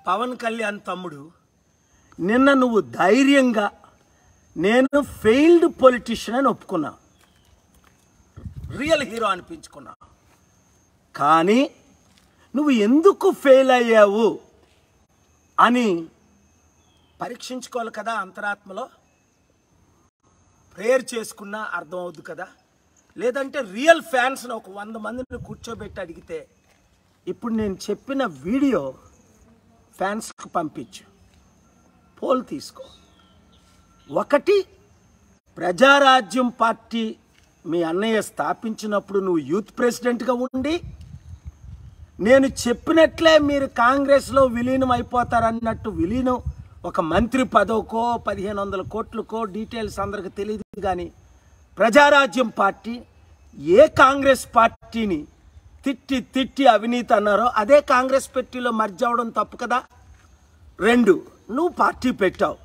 పవన్ కళ్యాణ్ తమ్ముడు నిన్న నువ్వు ధైర్యంగా నేను ఫెయిల్డ్ పొలిటీషియన్ అని ఒప్పుకున్నా రియల్ హీరో అనిపించుకున్నా కానీ నువ్వు ఎందుకు ఫెయిల్ అయ్యావు అని పరీక్షించుకోవాలి కదా అంతరాత్మలో ప్రేయర్ చేసుకున్నా అర్థం అవుద్ది కదా లేదంటే రియల్ ఫ్యాన్స్ని ఒక వంద మందిని కూర్చోబెట్టి అడిగితే ఇప్పుడు నేను చెప్పిన వీడియో ఫ్యాన్స్కి పంపించు పోల్ తీసుకో ఒకటి ప్రజారాజ్యం పార్టీ మీ అన్నయ్య స్థాపించినప్పుడు నువ్వు యూత్ ప్రెసిడెంట్గా ఉండి నేను చెప్పినట్లే మీరు కాంగ్రెస్లో విలీనం అయిపోతారన్నట్టు విలీనం ఒక మంత్రి పదవికో పదిహేను వందల కోట్లకో డీటెయిల్స్ అందరికి తెలియదు కానీ ప్రజారాజ్యం పార్టీ ఏ కాంగ్రెస్ పార్టీని తిట్టి తిట్టి అవినీతి అన్నారో అదే కాంగ్రెస్ పార్టీలో మర్జ్ అవడం తప్పు కదా రెండు నువ్వు పార్టీ పెట్టావు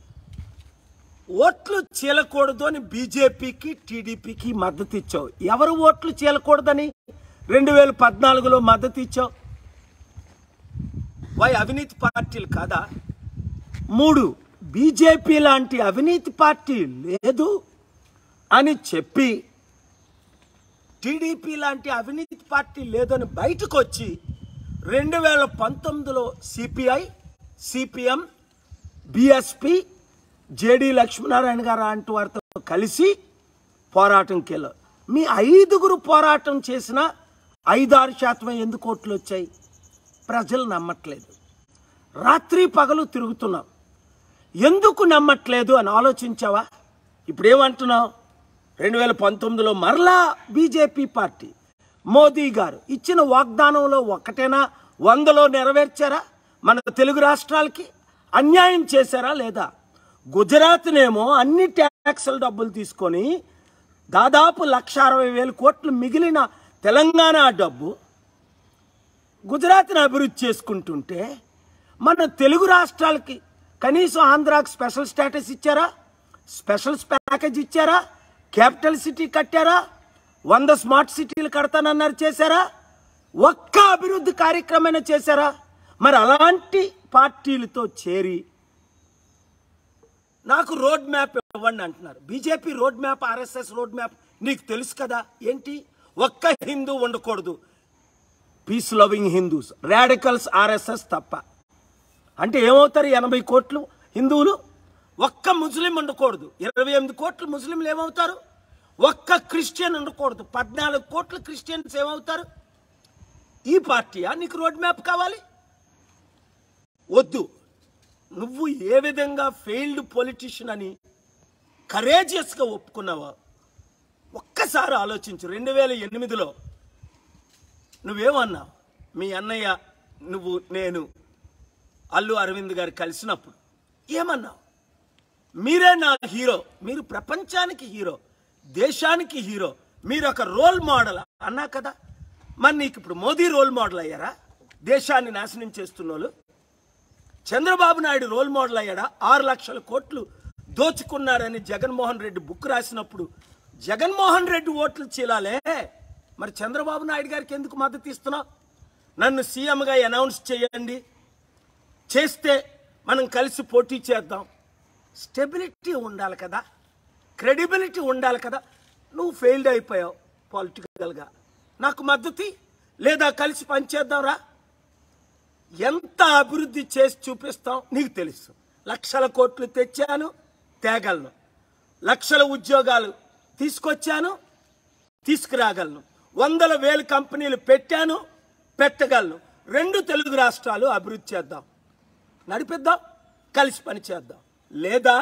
ఓట్లు చీలకూడదు అని బీజేపీకి టీడీపీకి మద్దతు ఇచ్చావు ఎవరు ఓట్లు చీలకూడదని రెండు వేల పద్నాలుగులో మద్దతు ఇచ్చావు వై అవినీతి పార్టీలు కాదా మూడు బీజేపీ లాంటి అవినీతి పార్టీ లేదు అని చెప్పి టీడీపీ లాంటి అవినీతి పార్టీ లేదని బయటకు వచ్చి రెండు వేల పంతొమ్మిదిలో CPI CPM BSP JD Lakshminarayana garu లాంటి వారితో కలిసి పోరాటంకి వెళ్ళారు మీ ఐదుగురు పోరాటం చేసిన ఐదారు శాతమే ఎందుకు ఓట్లు వచ్చాయి ప్రజలు నమ్మట్లేదు రాత్రి పగలు తిరుగుతున్నాం ఎందుకు నమ్మట్లేదు అని ఆలోచించావా ఇప్పుడు ఏమంటున్నావు రెండు వేల పంతొమ్మిదిలో మరలా బీజేపీ పార్టీ మోదీ గారు ఇచ్చిన వాగ్దానంలో ఒకటేనా వందలో నెరవేర్చారా మన తెలుగు రాష్ట్రాలకి అన్యాయం చేశారా లేదా గుజరాత్నేమో అన్ని ట్యాక్సుల డబ్బులు తీసుకొని దాదాపు లక్ష అరవై వేల కోట్లు మిగిలిన తెలంగాణ డబ్బు గుజరాత్ని అభివృద్ధి చేసుకుంటుంటే మన తెలుగు రాష్ట్రాలకి కనీసం ఆంధ్రాకి స్పెషల్ స్టేటస్ ఇచ్చారా స్పెషల్ ప్యాకేజ్ ఇచ్చారా క్యాపిటల్ సిటీ కట్టారా వంద స్మార్ట్ సిటీలు కడతానన్నారు చేశారా ఒక్క అభివృద్ధి కార్యక్రమమైనా చేశారా మరి అలాంటి పార్టీలతో చేరి నాకు రోడ్ మ్యాప్ ఇవ్వండి అంటున్నారు BJP road map RSS road map నీకు తెలుసు కదా ఏంటి ఒక్క హిందూ ఉండకూడదు peace loving Hindus radicals RSS తప్ప అంటే ఏమవుతారు ఎనభై కోట్లు హిందువులు ఒక్క ముస్లిం ఉండకూడదు ఇరవై ఎనిమిది కోట్లు ముస్లింలు ఏమవుతారు ఒక్క క్రిస్టియన్ ఉండకూడదు పద్నాలుగు కోట్ల క్రిస్టియన్స్ ఏమవుతారు ఈ పార్టీయా నీకు రోడ్ మ్యాప్ కావాలి వద్దు నువ్వు ఏ విధంగా ఫెయిల్డ్ పొలిటీషియన్ అని కరేజియస్గా ఒప్పుకున్నావా ఒక్కసారి ఆలోచించు రెండు వేల ఎనిమిదిలో నువ్వేమన్నావు మీ అన్నయ్య నువ్వు నేను అల్లు అరవింద్ గారు కలిసినప్పుడు ఏమన్నావు మీరే నా హీరో మీరు ప్రపంచానికి హీరో దేశానికి హీరో మీరు ఒక రోల్ మోడల్ అన్నా కదా మరి నీకు ఇప్పుడు మోదీ రోల్ మోడల్ అయ్యారా దేశాన్ని నాశనం చేస్తున్నోళ్ళు చంద్రబాబు నాయుడు రోల్ మోడల్ అయ్యాడా ఆరు లక్షల కోట్లు దోచుకున్నారని జగన్మోహన్ రెడ్డి బుక్ రాసినప్పుడు జగన్మోహన్ రెడ్డి ఓట్లు చీలాలే మరి చంద్రబాబు నాయుడు గారికి ఎందుకు మద్దతు ఇస్తున్నావు నన్ను సీఎంగా అనౌన్స్ చేయండి చేస్తే మనం కలిసి పోటీ చేద్దాం స్టెబిలిటీ ఉండాలి కదా క్రెడిబిలిటీ ఉండాలి కదా నువ్వు ఫెయిల్డ్ అయిపోయావు పొలిటికల్గా నాకు మద్దతు లేదా కలిసి పనిచేద్దాంరా ఎంత అభివృద్ధి చేసి చూపిస్తాం నీకు తెలుసు లక్షల కోట్లు తెచ్చాను తేగలను లక్షల ఉద్యోగాలు తీసుకొచ్చాను తీసుకురాగలను వందల వేల కంపెనీలు పెట్టాను పెట్టగలను రెండు తెలుగు రాష్ట్రాలు అభివృద్ధి చేద్దాం నడిపిద్దాం కలిసి పని చేద్దాం లేదా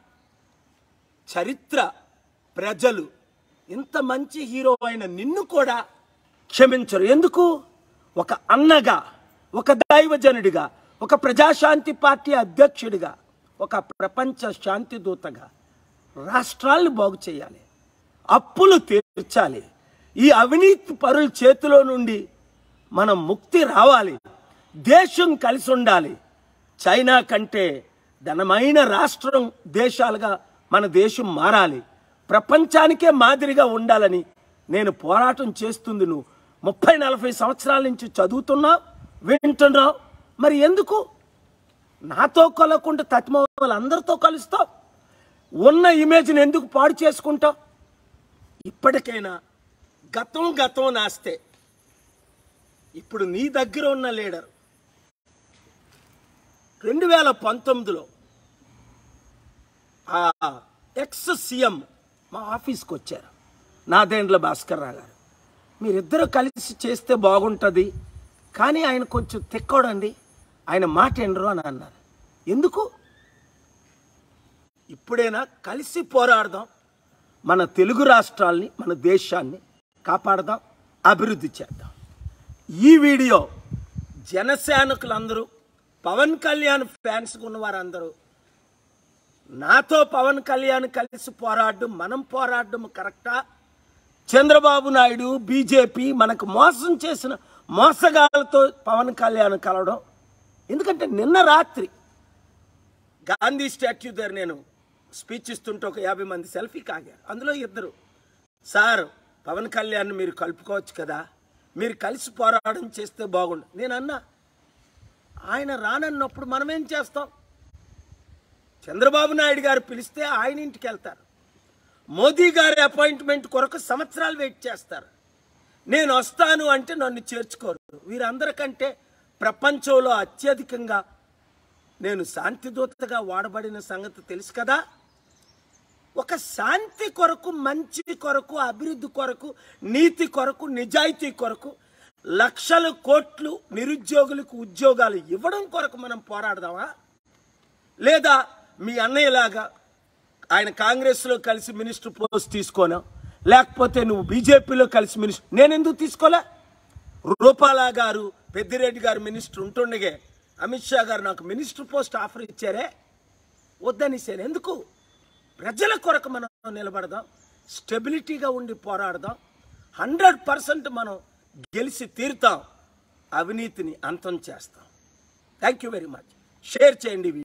చరిత్ర ప్రజలు ఇంత మంచి హీరో అయిన నిన్ను కూడా క్షమించరు ఎందుకు ఒక అన్నగా ఒక దైవజనుడిగా ఒక ప్రజాశాంతి పార్టీ అధ్యక్షుడిగా ఒక ప్రపంచ శాంతి దూతగా రాష్ట్రాలను బాగు చేయాలి అప్పులు తీర్చాలి ఈ అవినీతి పరుల చేతిలో నుండి మనం ముక్తి రావాలి దేశం కలిసి ఉండాలి చైనా కంటే ధనమైన రాష్ట్రం దేశాలుగా మన దేశం మారాలి ప్రపంచానికే మాదిరిగా ఉండాలని నేను పోరాటం చేస్తుంది నువ్వు ముప్పై నలభై సంవత్సరాల నుంచి చదువుతున్నావు వింటున్నావు మరి ఎందుకు నాతో కలవకుండా తత్మ వాళ్ళందరితో కలుస్తావు ఉన్న ఇమేజ్ని ఎందుకు పాడు చేసుకుంటావు ఇప్పటికైనా గతం గతం నాస్తే ఇప్పుడు నీ దగ్గర ఉన్న లీడర్ రెండు వేల పంతొమ్మిదిలో ఆ ఎక్స్ సీఎం మా ఆఫీస్కి వచ్చారు నాదేండ్ల భాస్కర్ రావు గారు మీరిద్దరూ కలిసి చేస్తే బాగుంటుంది కానీ ఆయన కొంచెం తెక్కోడండి ఆయన మాట ఎండరు అని అన్నారు ఎందుకు ఇప్పుడైనా కలిసి పోరాడదాం మన తెలుగు రాష్ట్రాల్ని మన దేశాన్ని కాపాడదాం అభివృద్ధి చేద్దాం ఈ వీడియో జనసేనకులందరూ పవన్ కళ్యాణ్ ఫ్యాన్స్ ఉన్న వారందరూ నాతో పవన్ కళ్యాణ్ కలిసి పోరాడడం మనం పోరాడడం కరెక్టా చంద్రబాబు నాయుడు బీజేపీ మనకు మోసం చేసిన మోసగాళ్ళతో పవన్ కళ్యాణ్ కలవడం ఎందుకంటే నిన్న రాత్రి గాంధీ స్టాచ్యూ దగ్గర నేను స్పీచ్ ఇస్తుంటే ఒక యాభై మంది సెల్ఫీ కాగారు అందులో ఇద్దరు సార్ పవన్ కళ్యాణ్ మీరు కలుపుకోవచ్చు కదా మీరు కలిసి పోరాటం చేస్తే బాగుండు నేను అన్నా ఆయన రానన్నప్పుడు మనం ఏం చేస్తాం చంద్రబాబు నాయుడు గారు పిలిస్తే ఆయన ఇంటికి వెళ్తారు మోదీ గారి అపాయింట్మెంట్ కొరకు సంవత్సరాలు వెయిట్ చేస్తారు నేను వస్తాను అంటే నన్ను చేర్చుకోరు వీరందరికంటే ప్రపంచంలో అత్యధికంగా నేను శాంతిదూతగా వాడబడిన సంగతి తెలుసు కదా ఒక శాంతి కొరకు మంచి కొరకు అభివృద్ధి కొరకు నీతి కొరకు నిజాయితీ కొరకు లక్షల కోట్లు నిరుద్యోగులకు ఉద్యోగాలు ఇవ్వడం కొరకు మనం పోరాడదామా లేదా మీ అన్నయ్యలాగా ఆయన కాంగ్రెస్లో కలిసి మినిస్టర్ పోస్ట్ తీసుకోనా లేకపోతే నువ్వు బీజేపీలో కలిసి మినిస్టర్ నేను ఎందుకు తీసుకోలే రూపాలా గారు పెద్దిరెడ్డి గారు మినిస్టర్ ఉంటుండగే అమిత్ షా గారు నాకు మినిస్టర్ పోస్ట్ ఆఫర్ ఇచ్చారే వద్దనిసాను ఎందుకు ప్రజల కొరకు మనం నిలబడదాం స్టెబిలిటీగా ఉండి పోరాడదాం హండ్రెడ్ పర్సెంట్ మనం గెలిచి తీరుతాం అవినీతిని అంతం చేస్తాం thank you very much share చేయండి ఈ వీడియో.